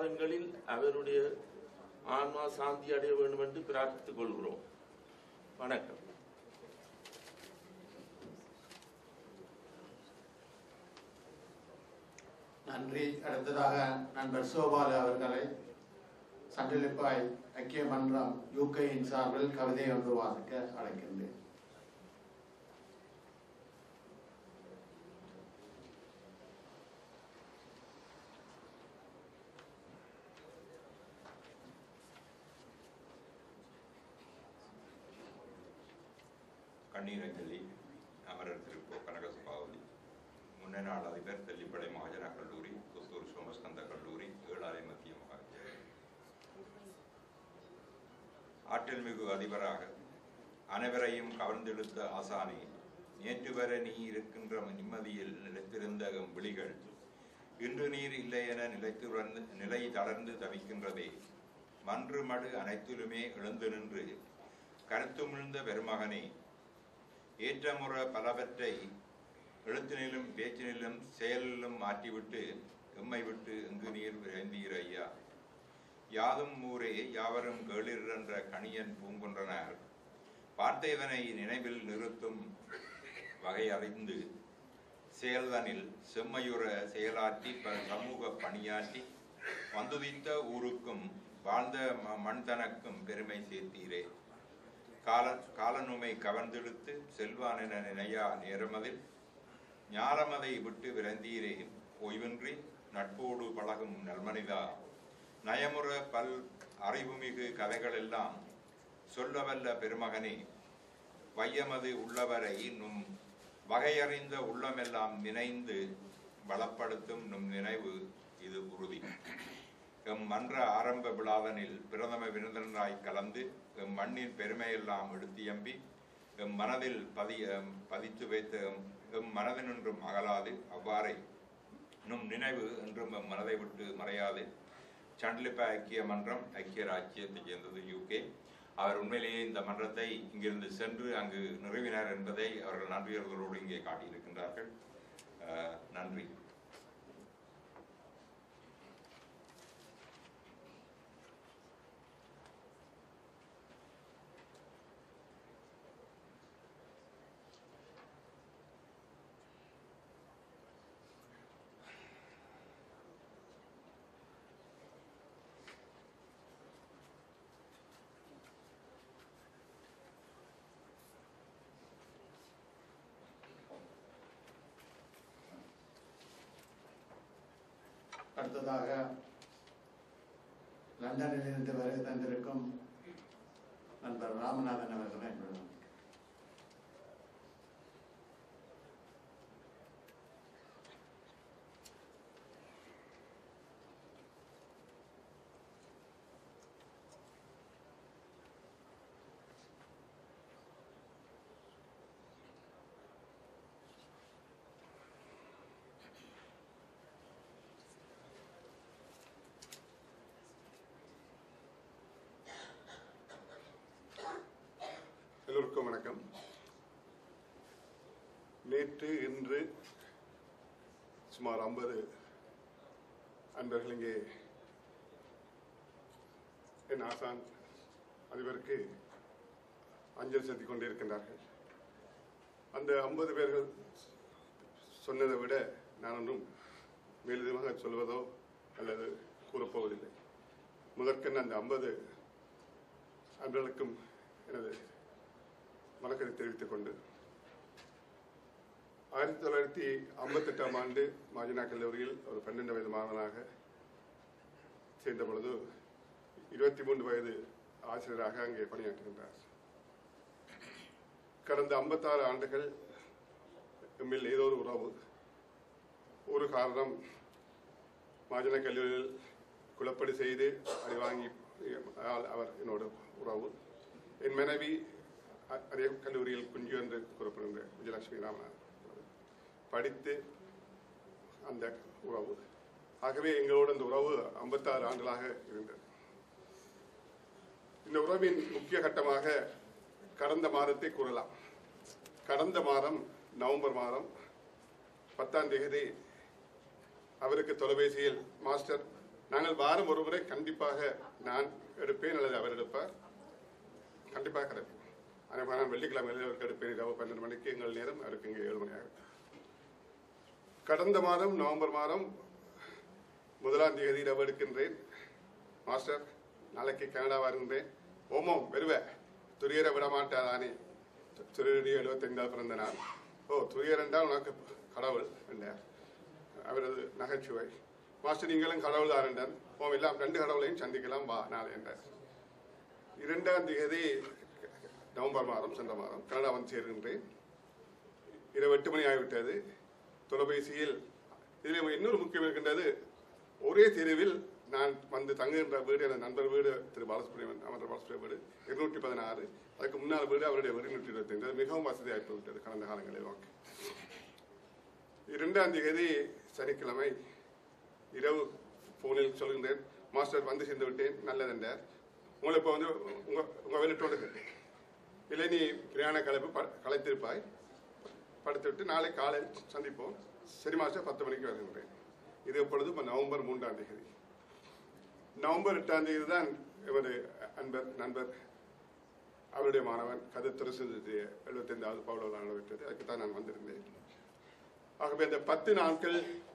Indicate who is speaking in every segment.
Speaker 1: குடும்பங்களில் அவருடைய ஆன்மா சாந்தி அடைய வேண்டும் என்று பிரார்த்தித்துக் கொள்கிறோம் வணக்கம்
Speaker 2: நன்றி அடுத்ததாக நண்பர் சோபாலு அவர்களை சண்டிலிப்பாய் ஐக்கிய மன்றம் யூகேயின் சார்பில் கவிதை ஒன்று வாசிக்க அழைக்கின்றேன்
Speaker 3: கண்ணீரஞ்சலி அமரர் திருப்போ கனகசபாவதி முன்னாள் அதிபர் தெல்லிப்படை மகாஜனா கல்லூரி புத்தூர் சோமஸ்கந்த கல்லூரி ஏழாலை மத்திய மகாவித்யாலயம் ஆற்றல் மிகு அதிபராக அனைவரையும் கவர்ந்தெடுத்த ஆசானே நேற்று வரை நீ இருக்கின்ற நிம்மதியில் நிலைத்திருந்த எம் விழிகள் இன்று நீர் இல்லை என நிலைத்து வந்து நிலை தளர்ந்து தவிக்கின்றதே மன்று மடு அனைத்திலுமே எழுந்து நின்று கருத்துமிழ்ந்த பெருமகனே ஏற்றமுற பலவற்றை எழுத்தினிலும் பேச்சினிலும் செயலிலும் மாற்றிவிட்டு எம்மை விட்டு எங்கு நீர் விரைந்தீர் ஐயா யாதும் ஊரே யாவரும் கேளிர் என்ற கணியன் பூங்குன்றனர் பார்த்தேவனை நினைவில் நிறுத்தும் வகை அறிந்து செயல்தனில் செம்மையுற செயலாற்றி பல சமூக பணியாற்றி வந்துதித்த ஊருக்கும் வாழ்ந்த ம- மண் தனக்கும் பெருமை சேர்த்தீரே கால காலனுமை கவர்ந்தெடுத்து செல்வான் என நினையா நேரமதில் ஞாலமதை விட்டு விரைந்தீரே ஓய்வின்றி நட்போடு பழகும் நல்மனிதா நயமுற பல் அறிவுமிகு கதைகளெல்லாம் சொல்லவல்ல பெருமகனே வையமது உள்ளவரை நும் வகையறிந்த உள்ளமெல்லாம் நினைந்து வளப்படுத்தும் நும் நினைவு இது உறுதி எம் மன்ற ஆரம்ப விழாதனில் பிரதம விருந்தினராய் கலந்து எம் மண்ணின் பெருமையெல்லாம் எடுத்தியம்பி எம் மனதில் பதிய பதித்து வைத்த எம் எம் மனதினின்றும் அகலாது அவ்வாறே நும் நினைவு என்றும் எம் மனதை விட்டு மறையாது சண்டலிப்ப ஐக்கிய மன்றம் ஐக்கிய ராஜ்யத்தைச் சேர்ந்தது யூகே அவர் உண்மையிலேயே இந்த மன்றத்தை இங்கிருந்து சென்று அங்கு நிறுவினார் என்பதை அவர்கள் நன்றியர்களோடு இங்கே காட்டியிருக்கின்றார்கள் அஹ், நன்றி
Speaker 2: அடுத்ததாக லண்டனில் இருந்து வருகை தந்திருக்கும் நண்பர் ராமநாதன் அவர்களை அன்புடன்
Speaker 4: எல்லோருக்கும் வணக்கம் நேற்று இன்று சுமார் ஐம்பது அன்பர்கள் இங்கே என் ஆசான் அதிபருக்கு அஞ்சல் செலுத்திக் கொண்டிருக்கின்றார்கள் அந்த ஐம்பது பேர்கள் சொன்னதை விட நான் ஒன்றும் மேலதிகமாக சொல்வதோ அல்லது கூறப்போவதில்லை முதற்கண் அந்த ஐம்பது அன்பர்களுக்கும் எனது வணக்கத்தை தெரிவித்துக் கொண்டு ஆயிரத்தி தொள்ளாயிரத்தி ஐம்பத்தெட்டாம் ஆண்டு மாஜினா கல்லூரியில் ஒரு பன்னெண்டு வயது மாணவனாக சேர்ந்த பொழுது இருபத்தி மூன்று வயது ஆசிரியராக அங்கே பணியாற்றுகின்றார் கடந்த ஐம்பத்தாறு ஆண்டுகள் எம்மில் ஏதோ ஒரு உறவு ஒரு காரணம் மாஜினா கல்லூரியில் குளப்படி செய்து அடி வாங்கி அவர் என்னோட உறவு என் மனைவி அ- அதே கல்லூரியில் குஞ்சு என்று கூறப்படுகின்ற விஜயலட்சுமி ராமநாதன் படித்து அந்த உறவு ஆகவே எங்களோட இந்த உறவு ஐம்பத்தாறு ஆண்டுகளாக இருந்தது இந்த உறவின் முக்கிய கட்டமாக கடந்த மாதத்தை கூறலாம் கடந்த மாதம் நவம்பர் மாதம் பத்தாம் தேதி அவருக்கு தொலைபேசியில் மாஸ்டர் நாங்கள் வாரம் ஒரு முறை கண்டிப்பாக நான் எடுப்பேன் அல்லது அவர் எடுப்பார் கண்டிப்பாக கிடைக்கும் அதே மாதிரி நான் வெள்ளிக்கிழமையில் அவருக்கு எடுப்பேன் இரவு பன்னெண்டு மணிக்கு எங்கள் நேரம் அவருக்கு இங்கே ஏழு மணி ஆகும் கடந்த மாதம் நவம்பர் மாதம் முதலாம் தேதி இரவு எடுக்கின்றேன் மாஸ்டர் நாளைக்கு கனடா வருகின்றேன் ஓமோம் வருவ துரியர விட மாட்டாதானே துரியருடைய எழுபத்தைந்தாவது பிறந்த நாள் ஓ துரியர் என்றால் உனக்கு கடவுள் என்றார் அவரது நகைச்சுவை மாஸ்டர் நீங்களும் கடவுள் தான் என்றார் ஓ எல்லாம் ரெண்டு கடவுளையும் சந்திக்கலாம் வா நாளை என்றார் இரண்டாம் தேதி நவம்பர் மாதம் சென்ற மாதம் கனடா வந்து சேர்கின்றேன் இரவு எட்டு மணி ஆகிவிட்டது தொலைபேசியில் இதில் இன்னொரு முக்கியம் இருக்கின்றது ஒரே தெருவில் நான் வந்து தங்குகின்ற வீடு எனது நண்பர் வீடு திரு பாலசுப்ரமணியன் அமர் பாலசுப்ரமணியன் வீடு இருநூற்றி பதினாறு அதுக்கு முன்னால் வீடு அவருடைய வீடு நூற்றி இருபத்தைந்து அது மிகவும் வசதியாகி போய்விட்டது கடந்த காலங்களில் ஓகே இரண்டாம் தேதி சனிக்கிழமை இரவு போனில் சொல்கின்றேன் மாஸ்டர் வந்து சேர்ந்து விட்டேன் நல்லதென்றார் உங்களை இப்போ வந்து உங்க உங்க வெளியிட்டோடு கேட்டேன் இல்லை நீ பிரயாண கலைப்பு ப- கலைத்திருப்பாய் படுத்துவிட்டு நாளை காலை சந்திப்போம் சரி மாஸ்டர் பத்து மணிக்கு வருகின்றேன் இது எப்பொழுது இப்போ நவம்பர் மூன்றாம் தேதி நவம்பர் எட்டாம் தேதி தான் எமது அன்பர் நண்பர் அவருடைய மாணவன் கதை திருசனுடைய எழுபத்தைந்தாவது பவுலோவில் நடைபெற்றது அதுக்கு தான் நான் வந்திருந்தேன் ஆகவே இந்த பத்து நாட்கள்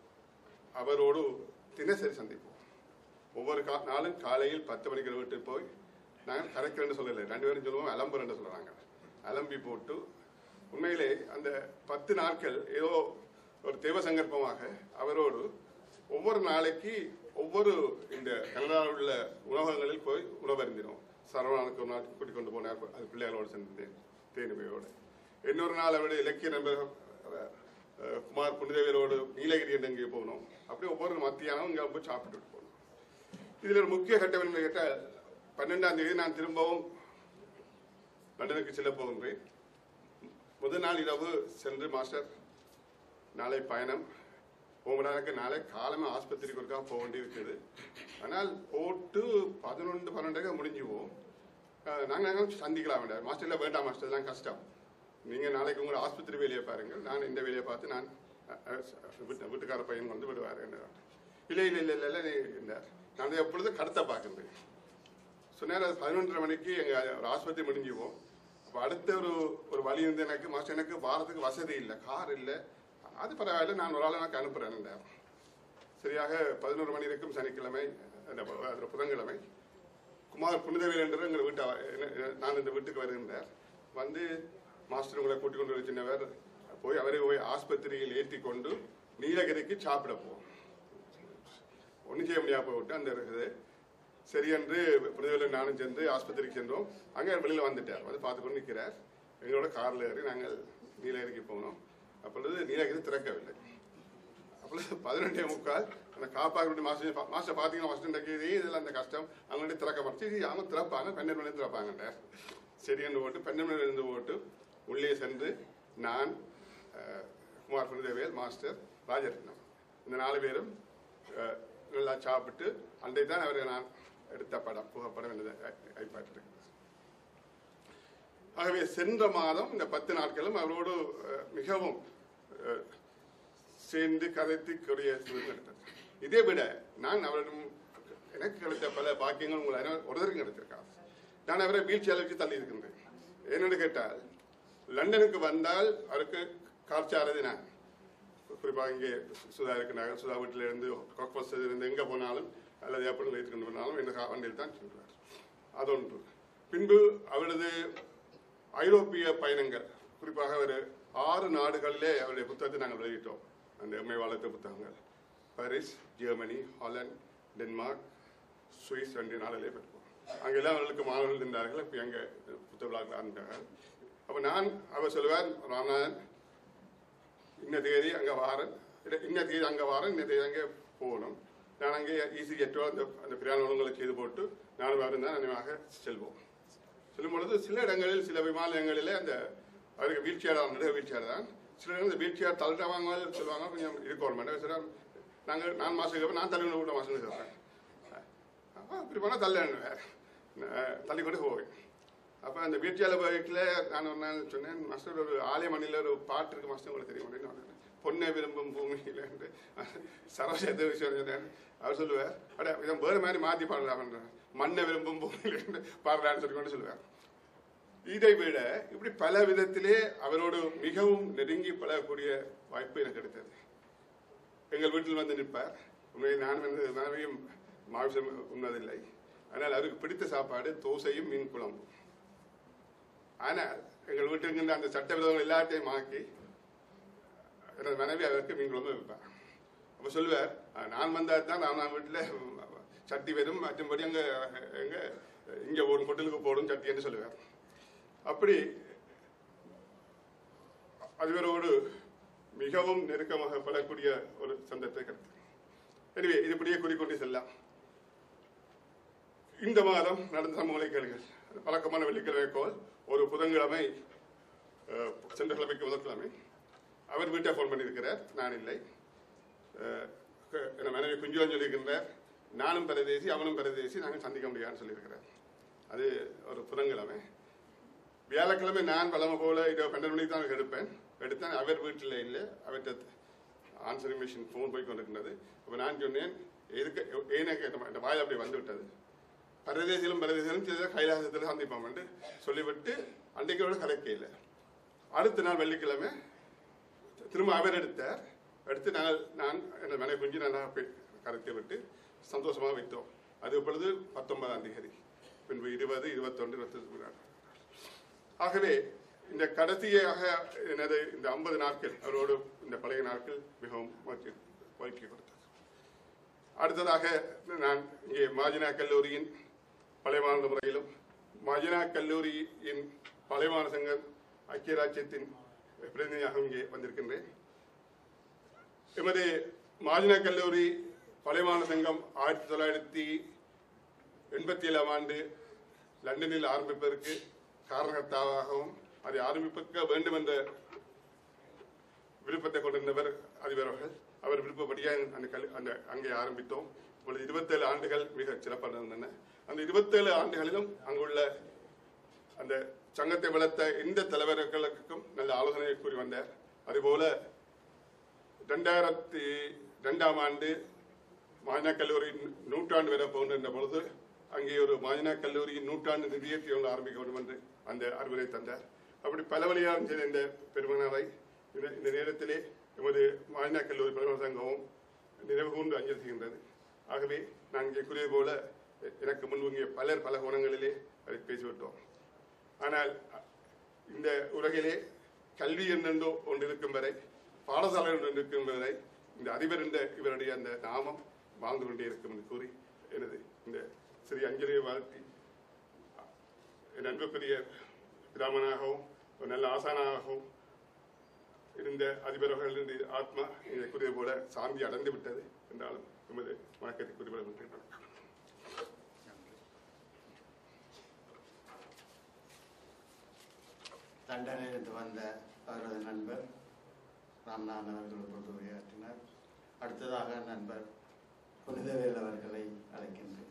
Speaker 4: அவரோடு தினசரி சந்திப்போம் ஒவ்வொரு கா நாளும் காலையில் பத்து மணிக்கு வீட்டுக்கு போய் நாங்கள் கரைக்கிறேன்னு சொல்லலை ரெண்டு பேரும் சொல்லுவோம் அலம்புறேன்னு சொல்கிறாங்க அலம்பி போட்டு உண்மையிலே அந்த பத்து நாட்கள் ஏதோ ஒரு தெய்வ சங்கல்பமாக அவரோடு ஒவ்வொரு நாளைக்கு ஒவ்வொரு இந்த கனடாவில் உள்ள உணவகங்களில் போய் உணவருந்தினோம் சரவணனுக்கு ஒரு நாள் கூட்டிக் கொண்டு போனார் அது பிள்ளைகளோடு சென்றிருந்தேன் தேனிமையோடு இன்னொரு நாள் அவருடைய இலக்கிய நண்பர் அஹ், அஹ், குமார் புனிதவேலோடு நீலகிரி என்று இங்கே போனோம் அப்படி ஒவ்வொரு மத்தியானம் இங்கே போய் சாப்பிட்டுட்டு போனோம் இதில் ஒரு முக்கிய கட்டம் என்ன கேட்டால் பன்னெண்டாம் தேதி நான் திரும்பவும் லண்டனுக்கு செல்ல போகின்றேன் முதல் நாள் இரவு சென்று மாஸ்டர் நாளை பயணம் போகడానికి நாளை காலமே ஆஸ்பத்திரிக்கு ஒருக்கா போக வேண்டி இருக்குது ஆனால் போட்டு பதினொன்று பன்னெண்டுக்கு முடிஞ்சுவோம் நாங்கள் நாங்கள் சந்திக்கலாம் வேண்டாம் மாஸ்டர் இல்லை வேண்டாம் மாஸ்டர் தான் கஷ்டம் நீங்கள் நாளைக்கு உங்களை ஆஸ்பத்திரி வேலையை பாருங்கள் நான் இந்த வேலையை பார்த்து நான் அஹ், அஹ், வீட்டு வீட்டுக்கார பையன் வந்து விடுவார் என்றார். இல்லை இல்லை இல்லை இல்லை இல்லை நீ என்றார் நான் எப்பொழுது கடத்த பார்க்கின்றேன் சொன்னார் அது பதினொன்றரை மணிக்கு எங்கள் ஒரு ஆஸ்பத்திரி முடிஞ்சுவோம் அப்போ அடுத்த ஒரு ஒரு வழி இருந்து எனக்கு மாஸ்டர் எனக்கு வாரத்துக்கு வசதி இல்லை கார் இல்லை அது பரவாயில்ல நான் ஒரு ஆளை எனக்கு அனுப்புகிறேன் சரியாக பதினோரு மணி இருக்கும் சனிக்கிழமை அந்த ப- அந்த புதன்கிழமை குமார் புனிதவேல் என்ற எங்கள் வீட்டை அவ- என்ன- என்ன- நான் இந்த வீட்டுக்கு வருகின்றார் வந்து மாஸ்டர் உங்களை கூட்டிக் கொண்டு வர சின்னவர் போய் அவரை போய் ஆஸ்பத்திரியில் ஏற்றி கொண்டு நீலகிரிக்கு சாப்பிட போவோம் ஒன்றும் செய்ய முடியாம போய்விட்டு அந்த இருக்குது சரி என்று புனிதவேலன் நானும் சென்று ஆஸ்பத்திரிக்கு சென்றோம் அங்கே வெளியில் வந்துட்டார் வந்து பார்த்து கொண்டு நிற்கிறார் எங்களோட காரில் ஏறி நாங்கள் நீலகிரிக்கு போனோம் அப்பொழுது நீலகிரி திறக்கவில்லை அப்பொழுது பதினெண்டே முக்கால் அந்த காப்பாக்குடி மாஸ்டர் பா- மாஸ்டர் பார்த்தீங்கன்னா மாஸ்டர் இன்றைக்கு இதெல்லாம் அந்த கஷ்டம் அவங்கள்ட்ட திறக்க மாட்டேன் சரி அவங்க திறப்பாங்க பன்னெண்டு மணி திறப்பாங்கன்ற சரி என்று போட்டு பன்னெண்டு மணி இருந்து போட்டு உள்ளே சென்று நான் அஹ், குமார் புனிதவேல் மாஸ்டர் ராஜரத்னம் இந்த நாலு பேரும் அஹ், நல்லா சாப்பிட்டு அன்றை தான் அவரை நான் எடுத்த படம் புகைப்படம் என்னது ஐப்பாட்டு ஆகவே சென்ற மாதம் இந்த பத்து நாட்களும் அவரோடு அஹ், மிகவும் அஹ், சேர்ந்து கதைத்து கூடிய சூழ்நிலை நடந்தது. இதை விட நான் அவரிடம் எனக்கு கிடைத்த பல பாக்கியங்கள் உங்கள் அனைவரும் ஒருத்தருக்கும் கிடைத்திருக்காது நான் அவரை வீழ்ச்சி அளவுக்கு தள்ளி இருக்கின்றேன் என்னென்னு கேட்டால் லண்டனுக்கு வந்தால் அவருக்கு காற்சாரதி நான் குறிப்பாக இங்கே சுதா இருக்கிறார்கள் சுதா வீட்டில் இருந்து காக்பஸ் இருந்து எங்கே போனாலும் அல்லது எப்படி வைத்து கொண்டு போனாலும் இந்த கா- வண்டியில் தான் செல்வார் அதொன்று பின்பு அவரது ஐரோப்பிய பயணங்கள் குறிப்பாக ஒரு ஆறு நாடுகளிலே அவருடைய புத்தகத்தை நாங்கள் வெளியிட்டோம் அந்த எம்மை வளர்த்த புத்தகங்கள் Paris Germany Holland Denmark Swiss என்ற நாடுகளே பெற்றோம் அங்கெல்லாம் அவர்களுக்கு மாணவர்கள் இருந்தார்கள் இப்போ எங்க புத்தக விழாக்கள் ஆரம்பித்தார்கள் அப்போ நான் அவர் சொல்லுவார் ராமநாதன் இன்ன தேதி அங்கே வாரன் இல்ல, இன்ன தேதி அங்கே வாரன் இன்ன தேதி அங்கே போகணும் நான் அங்கே ஈஸி எட்டோ அந்த அந்த பிரயாண ஒழுங்குகளை செய்து போட்டு நானும் அவரும் தான் நினைவாக செல்வோம் செல்லும் பொழுது சில இடங்களில் சில விமான நிலையங்களிலே அந்த அவருக்கு வீல் சேர் நடுக வீல் சேர் தான் சில இடங்கள் இந்த வீல் சேர் தள்ளுறவங்க சொல்லுவாங்க கொஞ்சம் இருக்கணும் சில நாங்கள் நான் மாதத்துக்கு நான் தள்ளி விட மாதம் சொல்கிறேன் அப்படி போனால் தள்ள தள்ளி கொண்டு போவேன் அப்போ அந்த வீட்டியால போயிட்டுல நான் ஒரு நாள் சொன்னேன் மாஸ்டர் ஒரு ஆலய மணியில் ஒரு பாட்டு இருக்கு மாஸ்டர் உங்களுக்கு தெரியும் அப்படின்னு சொன்னேன் பொண்ணை விரும்பும் பூமியில் என்று சரவசேத விஷயம் சொன்னார். அவர் சொல்லுவார் அட இதை வேறு மாதிரி மாற்றி பாடலாம் மண்ணை விரும்பும் பூமியில் என்று பாடலான்னு சொல்லி கொண்டு சொல்லுவார் இதை விட இப்படி பல விதத்திலே அவரோடு மிகவும் நெருங்கி பழகக்கூடிய வாய்ப்பு எனக்கு கிடைத்தது எங்கள் வீட்டில் வந்து நிற்பார் உண்மையை நான் வந்து மனைவியும் மாமிசம் உண்ணதில்லை ஆனால் அவருக்கு பிடித்த சாப்பாடு தோசையும் மீன் குழம்பு ஆனால் எங்கள் வீட்டில் இருக்கின்ற அந்த சட்ட விரோதங்கள் எல்லாத்தையும் மாக்கி எனது மனைவி அவருக்கு மீன் குழம்பு வைப்பார் அப்போ சொல்லுவார் "அஹ், நான் வந்தால் தான் நான் வீட்டில் சட்டி வரும் மற்றும்படி அங்கே எங்கே இங்கே போடும் ஹோட்டலுக்கு போடும் சட்டி என்று சொல்லுவார் அப்படி அதிபரோடு மிகவும் நெருக்கமாக பழக்கூடிய ஒரு சந்தத்தை கிடைத்தது எனவே இது இப்படியே கூறிக்கொண்டு செல்லாம் இந்த மாதம் நடந்த சமூக கேளுங்கள் வழக்கமான வெள்ளிக்கிழமை கோல் ஒரு புதன்கிழமை அஹ், சென்ற கிழமைக்கு முதற்கிழமை அவர் வீட்டை ஃபோன் பண்ணியிருக்கிறார் நான் இல்லை அஹ், என் மனைவி குஞ்சுவன் சொல்லியிருக்கின்றார் நானும் பரதேசி அவனும் பரதேசி நாங்கள் சந்திக்க முடியாதுன்னு சொல்லியிருக்கிறார் அது ஒரு புதன்கிழமை வியாழக்கிழமை நான் வளமை போல இதோ பன்னெண்டு மணிக்கு தான் எடுப்பேன் எடுத்தேன் அவர் வீட்டில் இல்லை அவர்கிட்ட ஆன்சரிங் மிஷின் ஃபோன் போய் கொண்டிருக்கிறது அப்போ நான் சொன்னேன் எதுக்கு ஏனக்கு இந்த வாயில் அப்படி வந்து விட்டது பரதேசிலும் பரதேசிலும் சில கைலாசத்தில் சந்திப்போம் என்று சொல்லிவிட்டு அன்றைக்கோட கலைக்க இல்லை அடுத்த நாள் வெள்ளிக்கிழமை திரும்ப அவர் எடுத்தார் எடுத்து நாங்கள் நான் என் மனை குஞ்சு நல்லா கரைத்து விட்டு சந்தோஷமாக வைத்தோம் அது இப்பொழுது பத்தொன்பதாம் தேதி பின்பு இருபது இருபத்தொன்று இருபத்தி ஆகவே இந்த கடைசியாக எனது இந்த ஐம்பது நாட்கள் அவரோடு இந்த பழைய நாட்கள் மிகவும் மகிழ்ச்சி மகிழ்ச்சி கொடுத்தது அடுத்ததாக நான் இங்கே மாஜினா கல்லூரியின் பழைய மாநில முறையிலும் மாஜினா கல்லூரியின் பழைய மாநில சங்க ஐக்கிய ராஜ்யத்தின் பிரதிநிதியாக இங்கே வந்திருக்கின்றேன் எமது மாஜினா கல்லூரி பழைய மாநில சங்கம் ஆயிரத்தி தொள்ளாயிரத்தி எண்பத்தி ஏழாம் ஆண்டு லண்டனில் ஆரம்பிப்பதற்கு காரணகர்த்தாவாகவும் அதை ஆரம்பிக்க வேண்டும் என்ற விருப்பத்தை கொண்டிருந்தவர் அதிபர் அவர்கள் அவர் விருப்பப்படியாக அந்த கல் அந்த அங்கே ஆரம்பித்தோம் இப்பொழுது இருபத்தேழு ஆண்டுகள் மிக சிறப்பாக இருந்தன அந்த இருபத்தேழு ஆண்டுகளிலும் அங்குள்ள அந்த சங்கத்தை வளர்த்த எந்த தலைவர்களுக்கும் நல்ல ஆலோசனை கூறி வந்தார் அதுபோல ரெண்டாயிரத்தி ரெண்டாம் ஆண்டு மாஜினா கல்லூரி நூற்றாண்டு வர போகின்ற பொழுது அங்கே ஒரு மாஜினா கல்லூரியின் நூற்றாண்டு நிதியத்தை ஒன்று ஆரம்பிக்க வேண்டும் என்று அந்த அறிவுரை தந்தார் அப்படி பல வழியாக செய்த இந்த பெருமனரை இந்த இந்த நேரத்திலே எமது மாஜினா கல்லூரி பெருமன சங்கமும் நினைவு கூர்ந்து அஞ்சல் செய்கின்றது ஆகவே நான் இங்கே கூறியது போல எ- எனக்கு முன்பு இங்கே பலர் பல கோணங்களிலே அதை பேசிவிட்டோம் ஆனால் இந்த உலகிலே கல்வி என்னென்றோ ஒன்று இருக்கும் வரை பாடசாலை ஒன்று இருக்கும் வரை இந்த அதிபர் என்ற இவருடைய அந்த நாமம் வாழ்ந்து கொண்டே இருக்கும் என்று கூறி எனது இந்த சிறிய அஞ்சலியை வாழ்த்தி என் அன்புக்குரிய பிராமணாகவும் ஒரு நல்ல ஆசானாகவும் இருந்த அதிபர் அவர்களுடைய ஆத்மா இதை கூறிய போல சாந்தி அடைந்து விட்டது என்றாலும் எமது வணக்கத்தை குறிப்பிட வணக்கம்
Speaker 2: லண்டனிலிருந்து வந்த அவரது நண்பர் ராம்நாதன் அவர்கள் இப்பொழுது உரையாற்றினார் அடுத்ததாக நண்பர் புனிதவேல் அவர்களை அழைக்கின்றேன்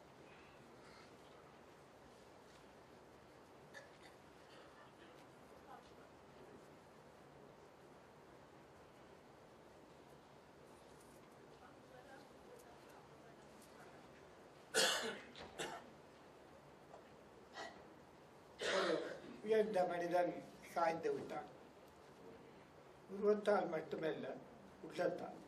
Speaker 5: ஒரு உயர்ந்த மனிதன் சாய்ந்து விட்டான் உருவத்தால் மட்டுமல்ல உள்ளத்தால்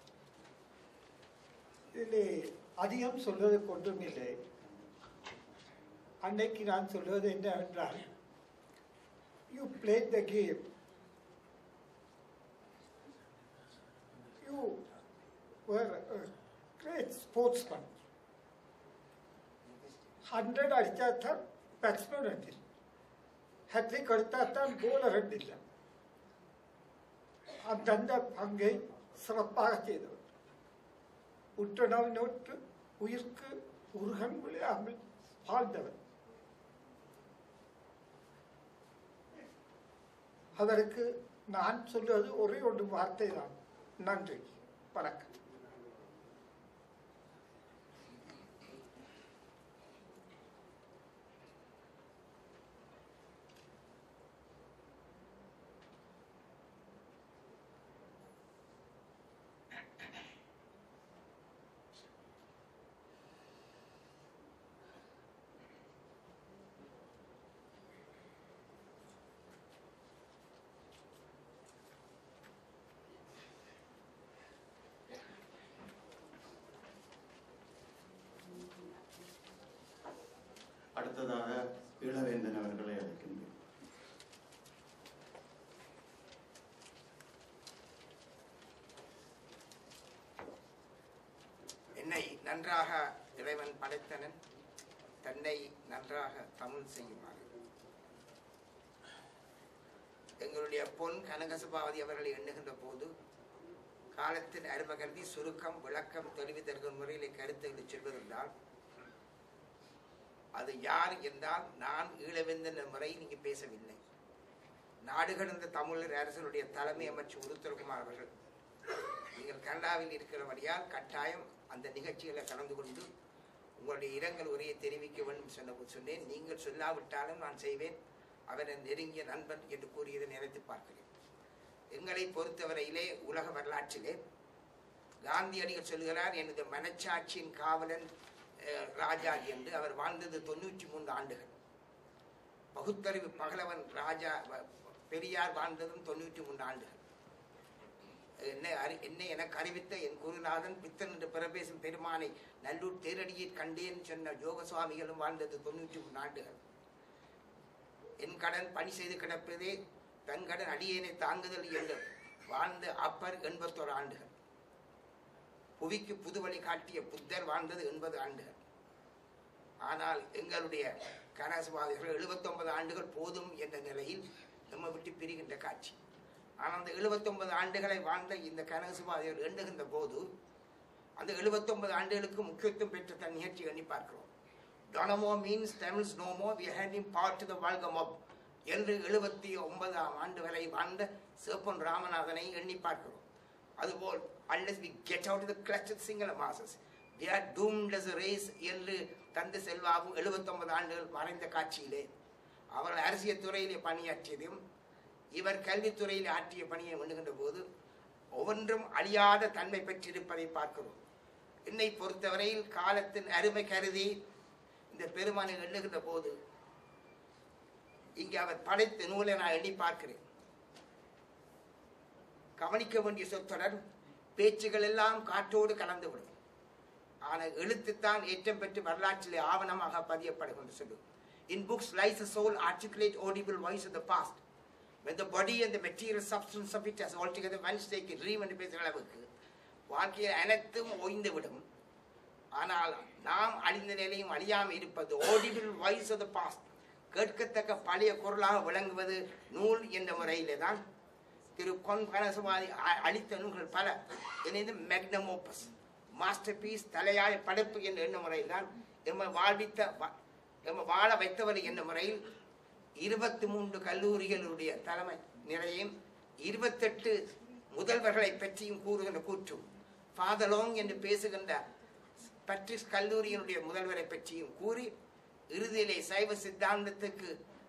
Speaker 5: இதிலே அதிகம் சொல்வதற்கு ஒன்றும் இல்லை அன்னைக்கு நான் சொல்வது என்னவென்றால் you play the game you great sportsman hundred அடித்தா தான் பேட்ஸ்மேன் அடில் ஹேட்ரிக் எடுத்தா தான் போலர் அடில்லை அந்தந்த பங்கை சிறப்பாக செய்தவர் உற்றனவு நோற்று உயிர்க்கு உருகன் விளையாமல் வாழ்ந்தவர் அவருக்கு நான் சொல்வது ஒரே ஒரு வார்த்தை தான் நன்றி வணக்கம்
Speaker 2: அடுத்ததாக ஈழவேந்தன் அவர்களை அழைக்கின்றேன்
Speaker 6: என்னை நன்றாக இறைவன் படைத்தனன் தன்னை நன்றாக தமிழ் செய்யுமாறு எங்களுடைய பொன் கனகசபாவதி அவர்களை எண்ணுகின்ற போது காலத்தின் அருமை கருதி சுருக்கம் விளக்கம் தெளிவு தருகிற முறையில் கருத்துக்களை சொல்வதென்றால் அது யார் என்றால் நான் ஈழவெந்த முறையில் இங்கு பேசவில்லை நாடு கடந்த தமிழர் அரசனுடைய தலைமை அமைச்சர் உருத்தரகுமார் அவர்கள் நீங்கள் கனடாவில் இருக்கிறபடியால் கட்டாயம் அந்த நிகழ்ச்சிகளை கலந்து கொண்டு உங்களுடைய இரங்கல் உரையை தெரிவிக்க வேண்டும் சொன்ன சொன்னேன் நீங்கள் சொல்லாவிட்டாலும் நான் செய்வேன் அவரை நெருங்கிய நண்பன் என்று கூறியதை நினைத்து பார்க்கிறேன் எங்களை பொறுத்தவரையிலே உலக வரலாற்றிலே காந்தியடிகள் சொல்கிறார் எனது மனச்சாட்சியின் காவலன் அஹ், ராஜா என்று அவர் வாழ்ந்தது தொண்ணூற்றி மூன்று ஆண்டுகள் பகுத்தறிவு பகலவன் ராஜா வ- பெரியார் வாழ்ந்ததும் தொண்ணூற்றி மூன்று ஆண்டுகள் என்னை அறி என்னை எனக்கு அறிவித்த என் குருநாதன் பித்தன் என்று பிறபேசும் பெருமானை நல்லூர் தேரடியில் கண்டேன் சொன்ன யோக சுவாமிகளும் வாழ்ந்தது தொண்ணூற்றி மூன்று ஆண்டுகள் என் கடன் பணி செய்து கிடப்பதே தன் கடன் அடியேனை தாங்குதல் என்று வாழ்ந்த அப்பர் எண்பத்தோரு ஆண்டுகள் புவிக்கு புதுவழி காட்டிய புத்தர் வாழ்ந்தது எண்பது ஆண்டுகள் ஆனால் எங்களுடைய கனசுவாதிகள் எழுபத்தொன்பது ஆண்டுகள் போதும் என்ற நிலையில் நம்ம விட்டு பிரிகின்ற காட்சி ஆனால் அந்த எழுபத்தொன்பது ஆண்டுகளை வாழ்ந்த இந்த கனசுவாதிகள் எண்ணுகின்ற போது அந்த எழுபத்தொன்பது ஆண்டுகளுக்கு முக்கியத்துவம் பெற்ற தன் நிகழ்ச்சி எண்ணி பார்க்கிறோம் டொனமோ மீன்ஸ் தமிழ்ஸ் நோமோ we handing part to the வாழ்கமப் என்று எழுபத்தி ஒன்பதாம் ஆண்டு வரை வாழ்ந்த சிவப்பன் ராமநாதனை எண்ணி பார்க்கிறோம் அதுபோல் unless we get out of the clutch of single masses we are doomed as a race என்று தந்தை செல்வாவும் 79 ஆண்டுகள் மறைந்த காட்சியிலே அவர்கள் அரசியல் துறையிலே பணியாற்றியதையும் இவர் கல்வித்துறையில் ஆற்றிய பணியை எண்ணுகின்ற போது ஒவ்வொன்றும் அழியாத தன்மை பெற்றிருப்பதை பார்க்கிறோம் என்னை பொறுத்தவரையில் காலத்தின் அருமை கருதி இந்த பெருமானை எண்ணுகின்ற போது இங்கே அவர் படைத்த நூலை நான் எண்ணி பார்க்கிறேன் கவனிக்க வேண்டிய சொற்றொடர் பேச்சுகள் எல்லாம் காற்றோடு கலந்துவிடும் ஆனால் எழுத்துத்தான் ஏற்றம் பெற்று வரலாற்றிலே ஆவணமாக பதியப்படுகின்ற சொல்லு in books lies a soul articulate audible voice of the past when the body and the material substance of it has altogether vanished take a dream என்று பேசுகிற அளவுக்கு வாழ்க்கையில் அனைத்தும் ஓய்ந்துவிடும் ஆனால் நாம் அழிந்த நிலையும் அழியாமல் இருப்பது audible voice of the past கேட்கத்தக்க பழைய குரலாக விளங்குவது நூல் என்ற முறையிலே தான் திரு கொன் கனசவாதி அ- அளித்த நூல்கள் பல இணைந்து மெக்னமோபஸ் மாஸ்டர் பீஸ் தலையாய படைப்பு என்ற எண்ண முறையில் தான் எம்மை வாழ்வித்த வ- எம்மை வாழ வைத்தவர் என்ற முறையில் இருபத்தி மூன்று கல்லூரிகளுடைய தலைமை நிறையும் இருபத்தெட்டு முதல்வர்களை பற்றியும் கூறுகின்ற கூற்று ஃபாதலோங் என்று பேசுகின்ற பட்ரிஸ் கல்லூரியினுடைய முதல்வரை பற்றியும் கூறி இறுதியிலே சைவ சித்தாந்தத்துக்கு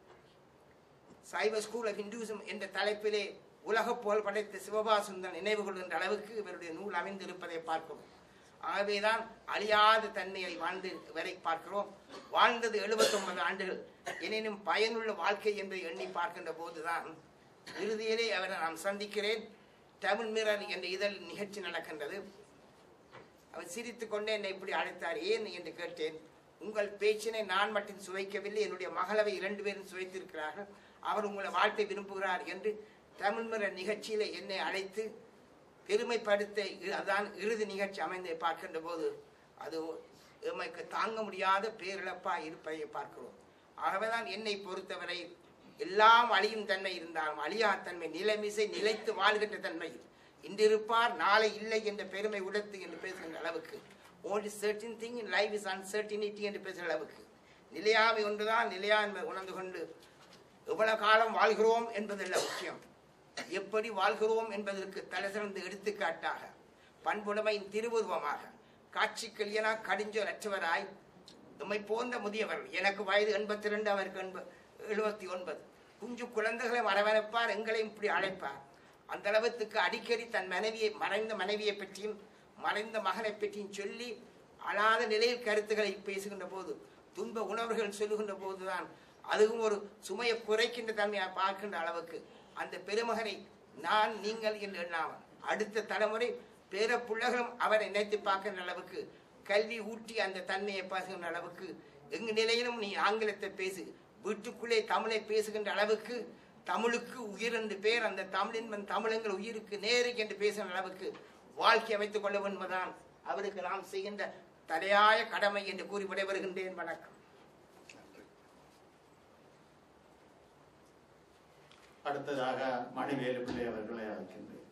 Speaker 6: சைவ ஸ்கூல் ஆஃப் ஹிந்துசம் என்ற தலைப்பிலே உலக புகழ் படைத்த சிவபாசுந்தன் நினைவு கொள்கின்ற அளவுக்கு இவருடைய நூல் அமைந்திருப்பதை பார்க்கிறோம் ஆகவேதான் அழியாத தன்மையை வாழ்ந்து வரை பார்க்கிறோம் வாழ்ந்தது 79 ஆண்டுகள் எனினும் பயனுள்ள வாழ்க்கை என்பதை எண்ணி பார்க்கின்ற போதுதான் இறுதியிலே அவரை நாம் சந்திக்கிறேன் தமிழ் மிரர் என்ற இதழ் நிகழ்ச்சி நடக்கின்றது அவர் சிரித்துக் கொண்டே என்னை இப்படி அழைத்தார் ஏன் என்று கேட்டேன் உங்கள் பேச்சினை நான் மட்டும் சுவைக்கவில்லை என்னுடைய மகளவை இரண்டு பேரும் சுவைத்திருக்கிறார்கள் அவர் உங்களை வாழ்த்தை விரும்புகிறார் என்று தமிழ் மிர நிகழ்ச்சியில என்னை அழைத்து பெருமைப்படுத்த இ- அதான் இறுதி நிகழ்ச்சி அமைந்ததை பார்க்கின்ற போது அது எமக்கு தாங்க முடியாத பேரிழப்பா இருப்பதை பார்க்கிறோம் ஆகவேதான் என்னை பொறுத்தவரை எல்லாம் அழியும் தன்மை இருந்தாலும் அழியா தன்மை நிலைமிசை நிலைத்து வாழ்கின்ற தன்மை இன்றிருப்பார் நாளை இல்லை என்ற பெருமை உடைத்து என்று பேசுகின்ற அளவுக்கு only certain thing in life is uncertainty என்று பேசுகிற அளவுக்கு நிலையாமை ஒன்றுதான் நிலையாண்மை உணர்ந்து கொண்டு எவ்வளவு காலம் வாழ்கிறோம் என்பதல்ல முக்கியம் எப்படி வாழ்கிறோம் என்பதற்கு தலைசிறந்த எடுத்துக்காட்டாக பண்புடைமையின் திருவுருவமாக காட்சி கல்யாணா கடிஞ்சோர் அற்றவராய் நம்மை போன்ற முதியவர்கள் எனக்கு வயது எண்பத்தி ரெண்டு அவருக்கு எண்ப எழுபத்தி ஒன்பது குஞ்சு குழந்தைகளை வரவழைப்பார் எங்களையும் இப்படி அழைப்பார் அந்த அளவுக்கு அடிக்கடி தன் மனைவியை மறைந்த மனைவியை பற்றியும் மறைந்த மகனை பற்றியும் சொல்லி அழாத நிலையில் கருத்துக்களை பேசுகின்ற போது துன்ப உணர்வுகள் சொல்லுகின்ற போதுதான் அதுவும் ஒரு சுமையை குறைக்கின்ற தன்மையை பார்க்கின்ற அளவுக்கு அந்த பெருமகனை நான் நீங்கள் என்று எண்ணாமல் அடுத்த தலைமுறை பேர பிள்ளைகளும் அவரை நினைத்து பார்க்கின்ற அளவுக்கு கல்வி ஊட்டி அந்த தன்மையை பார்க்கின்ற அளவுக்கு எங்க நிலையிலும் நீ ஆங்கிலத்தை பேசு வீட்டுக்குள்ளே தமிழை பேசுகின்ற அளவுக்கு தமிழுக்கு உயிர் என்று பேர் அந்த தமிழின் தமிழங்கள் உயிருக்கு நேருக்கு என்று பேசுகின்ற அளவுக்கு வாழ்க்கை அமைத்துக் கொள்ள என்பதுதான் அவருக்கு நாம் செய்கின்ற தலையாய கடமை என்று கூறி விடைபெறுகின்றேன் வணக்கம்
Speaker 2: அடுத்ததாக மணிவேலு பிள்ளை அவர்களை அழைக்கின்றேன்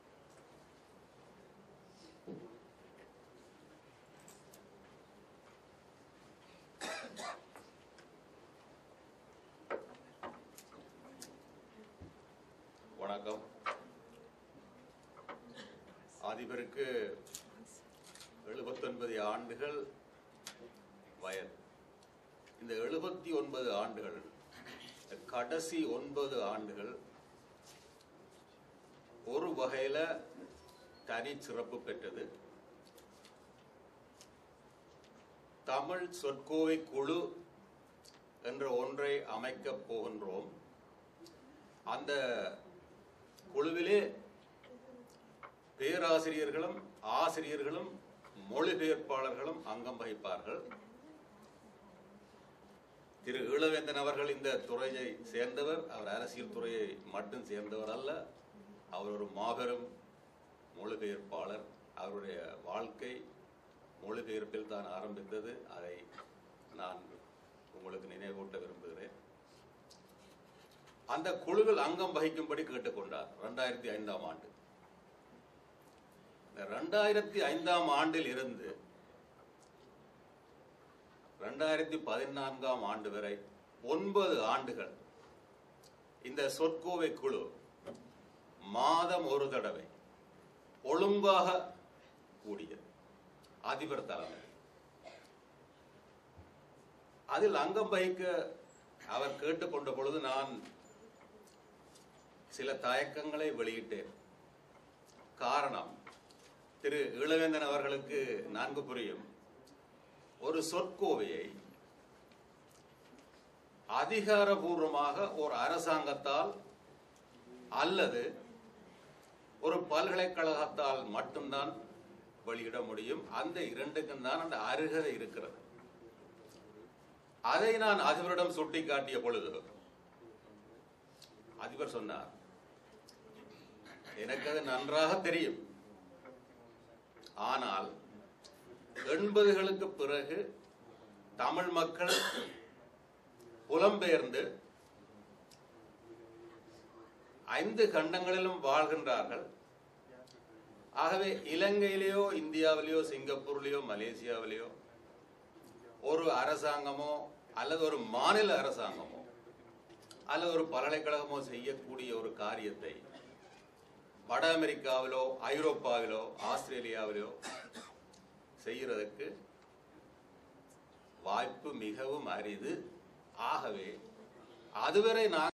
Speaker 7: வணக்கம் அதிபருக்கு எழுபத்தொன்பது ஆண்டுகள் வயது இந்த எழுபத்தி ஒன்பது ஆண்டுகள் இந்த கடைசி ஒன்பது ஆண்டுகள் ஒரு வகையில தனி சிறப்பு பெற்றது தமிழ் சொற்கோவை குழு என்ற ஒன்றை அமைக்கப் போகின்றோம் அந்த குழுவிலே பேராசிரியர்களும் ஆசிரியர்களும் மொழிபெயர்ப்பாளர்களும் அங்கம் வகிப்பார்கள் திரு ஈழவேந்தன் அவர்கள் இந்த துறையை சேர்ந்தவர் அவர் அரசியல் துறையை மட்டும் சேர்ந்தவர் அல்ல அவர் ஒரு மாபெரும் மொழிபெயர்ப்பாளர் அவருடைய வாழ்க்கை மொழிபெயர்ப்பில் தான் ஆரம்பித்தது அதை நான் உங்களுக்கு நினைவூட்ட விரும்புகிறேன் அந்த குழுவில் அங்கம் வகிக்கும்படி கேட்டுக்கொண்டார் ரெண்டாயிரத்தி ஐந்தாம் ஆண்டு இந்த ரெண்டாயிரத்தி ஐந்தாம் ஆண்டில் இருந்து ரெண்டாயிரத்தி பதினான்காம் ஆண்டு வரை ஒன்பது ஆண்டுகள் இந்த சொற்கோவை குழு மாதம் ஒரு தடவை ஒழுங்காக கூடியது அதிபர் தலைமை அதில் அங்கம் வகிக்க அவர் கேட்டுக்கொண்ட பொழுது நான் சில தயக்கங்களை வெளியிட்டேன் காரணம் திரு இளவேந்தன் அவர்களுக்கு நான்கு புரியும் ஒரு சொற்கோவையை அதிகாரபூர்வமாக ஒரு அரசாங்கத்தால் அல்லது ஒரு பல்கலைக்கழகத்தால் மட்டும்தான் வெளியிட முடியும் அந்த இரண்டுக்கும் தான் அந்த அருகதை இருக்கிறது அதை நான் அதிபரிடம் சுட்டிக்காட்டிய பொழுது அதிபர் சொன்னார் எனக்கு அது நன்றாக தெரியும் ஆனால் எண்பதுகளுக்கு பிறகு தமிழ் மக்கள் புலம்பெயர்ந்து ஐந்து கண்டங்களிலும் வாழ்கின்றார்கள் ஆகவே இலங்கையிலேயோ இந்தியாவிலேயோ சிங்கப்பூர்லேயோ மலேசியாவிலேயோ ஒரு அரசாங்கமோ அல்லது ஒரு மாநில அரசாங்கமோ அல்லது ஒரு பல்கலைக்கழகமோ செய்யக்கூடிய ஒரு காரியத்தை வட அமெரிக்காவிலோ ஐரோப்பாவிலோ ஆஸ்திரேலியாவிலோ செய்யறதுக்கு வாய்ப்பு மிகவும் அரிது ஆகவே அதுவரை நான்